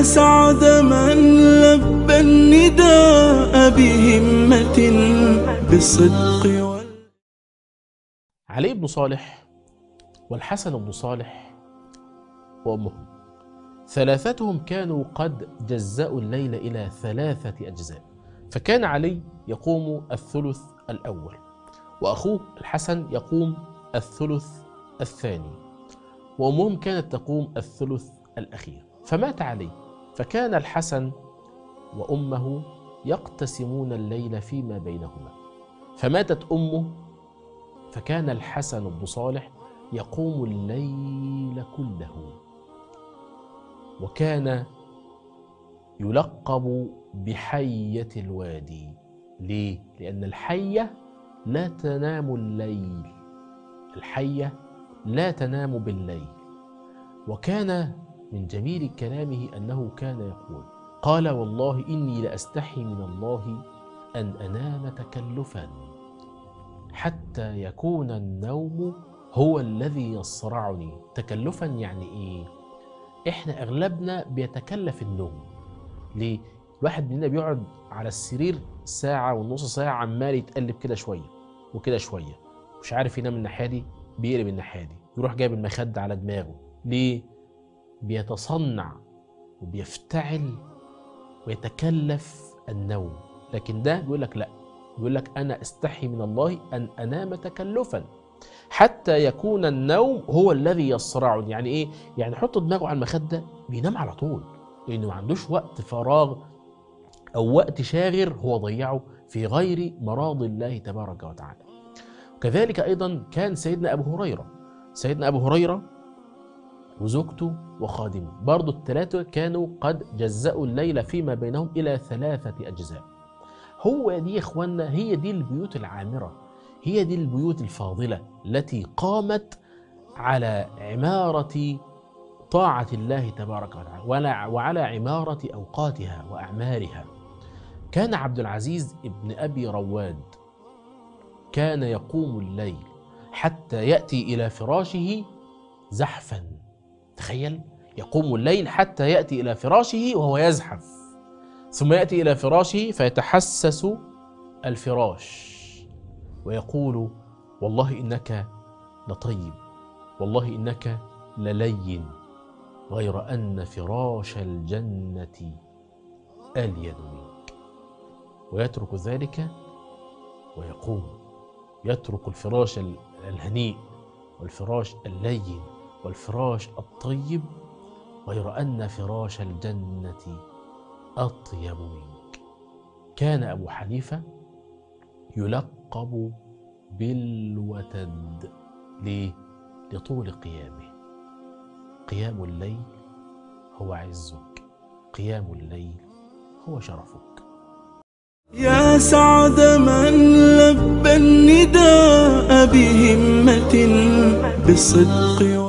يا سعد من لبى النداء بهمة بالصدق وال علي بن صالح والحسن بن صالح وأمه ثلاثتهم كانوا قد جزأوا الليل إلى ثلاثة أجزاء فكان علي يقوم الثلث الأول وأخوه الحسن يقوم الثلث الثاني وأمهم كانت تقوم الثلث الأخير فمات علي فكان الحسن وأمه يقتسمون الليل فيما بينهما فماتت أمه فكان الحسن بن صالح يقوم الليل كله وكان يلقب بحية الوادي ليه؟ لأن الحية لا تنام الليل الحية لا تنام بالليل وكان من جميل كلامه أنه كان يقول قال والله إني لأستحي من الله أن أنام تكلفا حتى يكون النوم هو الذي يصرعني تكلفا يعني إيه؟ إحنا أغلبنا بيتكلف النوم ليه؟ الواحد مننا بيقعد على السرير ساعة ونص ساعة عمال يتقلب كده شوية وكده شوية مش عارف ينام الناحية دي بيقلب الناحية دي يروح جايب المخدة على دماغه ليه؟ بيتصنع وبيفتعل ويتكلف النوم لكن ده بيقول لك لا بيقول لك انا استحي من الله ان انام تكلفا حتى يكون النوم هو الذي يصرعني يعني ايه يعني حط دماغه على المخده بينام على طول لانه ما عندوش وقت فراغ او وقت شاغر هو ضيعه في غير مراض الله تبارك وتعالى وكذلك ايضا كان سيدنا ابو هريره سيدنا ابو هريره وزوجته وخادمه برضو الثلاثة كانوا قد جزأوا الليل فيما بينهم إلى ثلاثة أجزاء هو دي يا إخواننا هي دي البيوت العامرة هي دي البيوت الفاضلة التي قامت على عمارة طاعة الله تبارك وتعالى ولا- وعلى عمارة أوقاتها وأعمارها كان عبد العزيز ابن أبي رواد كان يقوم الليل حتى يأتي إلى فراشه زحفا تخيل يقوم الليل حتى يأتي إلى فراشه وهو يزحف ثم يأتي إلى فراشه فيتحسس الفراش ويقول والله إنك لطيب والله إنك للين غير أن فراش الجنة ألين منك ويترك ذلك ويقوم يترك الفراش ال- الهنيء والفراش اللين والفراش الطيب غير أن فراش الجنة أطيب منك كان أبو حنيفة يلقب بالوتد ليه؟ لطول قيامه قيام الليل هو عزك قيام الليل هو شرفك يا سعد من لبى النداء بهمة بالصدق